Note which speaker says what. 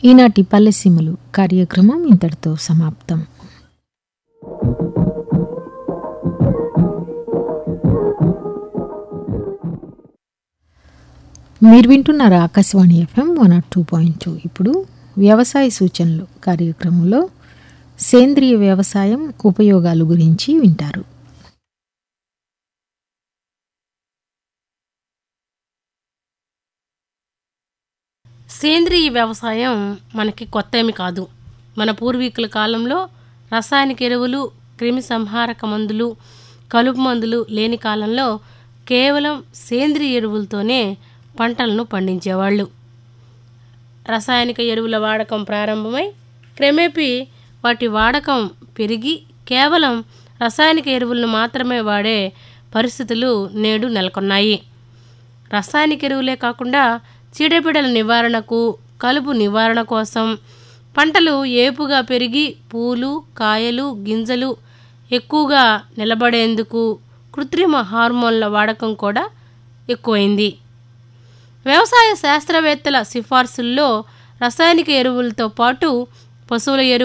Speaker 1: ఈనాటి పల్లెసీమలు కార్యక్రమం ఇంతటితో సమాప్తం మీరు వింటున్నారు Akashvani FM one nought two point two ఇప్పుడు వ్యవసాయ సూచనలు కార్యక్రమంలో సేంద్రియ వ్యవసాయం ఉపయోగాలు గురించి వింటారు
Speaker 2: సేంద్రీయ వ్యవసాయం మనకి కొత్త ఏమి కాదు మన పూర్వీకుల కాలంలో రసాయనిక ఎరువులు క్రిమి సంహారక మందులు కలుపు మందులు లేని కాలంలో కేవలం సేంద్రియ ఎరువులతోనే పంటలను పండించేవాళ్ళు రసాయనిక ఎరువుల వాడకం ప్రారంభమై క్రమేపీ వాటి వాడకం పెరిగి కేవలం రసాయనిక ఎరువులను మాత్రమే వాడే పరిస్థితులు నేడు నెలకొన్నాయి రసాయనిక ఎరువులే కాకుండా చీడపీడల నివారణకు కలుపు నివారణ కోసం పంటలు ఏపుగా పెరిగి పూలు కాయలు గింజలు ఎక్కువగా నిలబడేందుకు కృత్రిమ హార్మోన్ల వాడకం కూడా ఎక్కువైంది వ్యవసాయ శాస్త్రవేత్తల సిఫార్సుల్లో రసాయనిక ఎరువులతో పాటు పశువుల ఎరువు